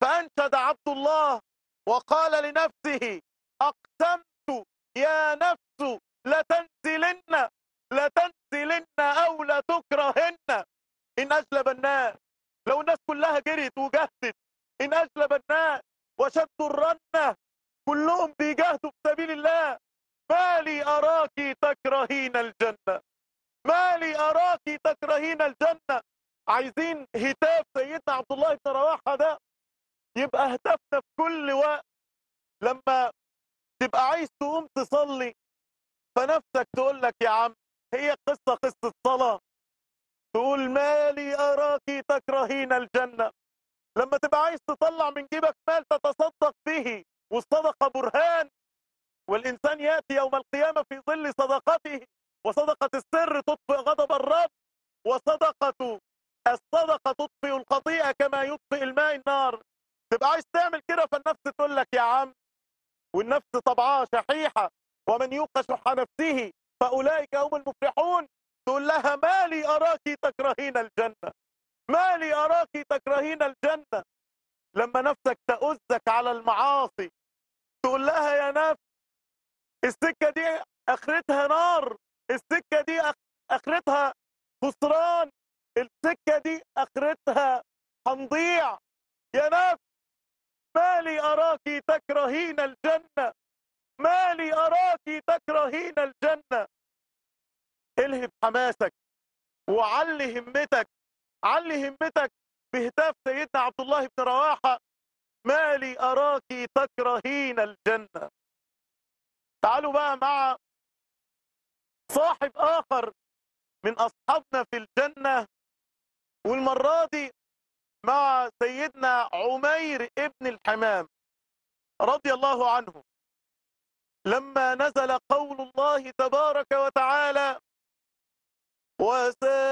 فأنشد عبد الله وقال لنفسه أقسمت يا نفس لتنزلن لتنزلن أو لتكرهن إن أجلب الناس لو الناس كلها جريت وجهدت إن أجلب الناس وشدوا الرنة كلهم بيجاهدوا في سبيل الله ما لي أراك تكرهين الجنة ما لي أراك تكرهين الجنة عايزين هتاف سيدنا عبد الله بن رواحة ده يبقى هتافنا في كل وقت لما تبقى عايز تقوم تصلي فنفسك تقول لك يا عم هي قصة قصة صلاة تقول ما لي أراك تكرهين الجنة لما تبقى عايز تطلع من جيبك مال تتصدق به والصدقة برهان والإنسان يأتي يوم القيامة في ظل صدقته وصدقة السر تطفئ غضب الرب وصدقة الصدقة تطفئ الخطيئة كما يطفئ الماء النار تبقى عايز تعمل كده فالنفس تقول لك يا عم والنفس طبعها شحيحة ومن يوق شح نفسه فأولئك هم المفلحون تقول لها ما لي أراك تكرهين الجنة ما لي أراك تكرهين الجنة لما نفسك تؤزك على المعاصي تقول لها يا نفس السكة دي اخرتها نار السكة دي اخرتها خسران السكة دي اخرتها هنضيع يا نفس ما لي أراك تكرهين الجنة ما لي أراك تكرهين الجنة الهب حماسك وعلي همتك علي همتك بهتاف سيدنا عبد الله بن رواحة ما لي أراك تكرهين الجنة تعالوا بقى مع صاحب آخر من أصحابنا في الجنة والمرة دي مع سيدنا عمير ابن الحمام رضي الله عنه لما نزل قول الله تبارك وتعالى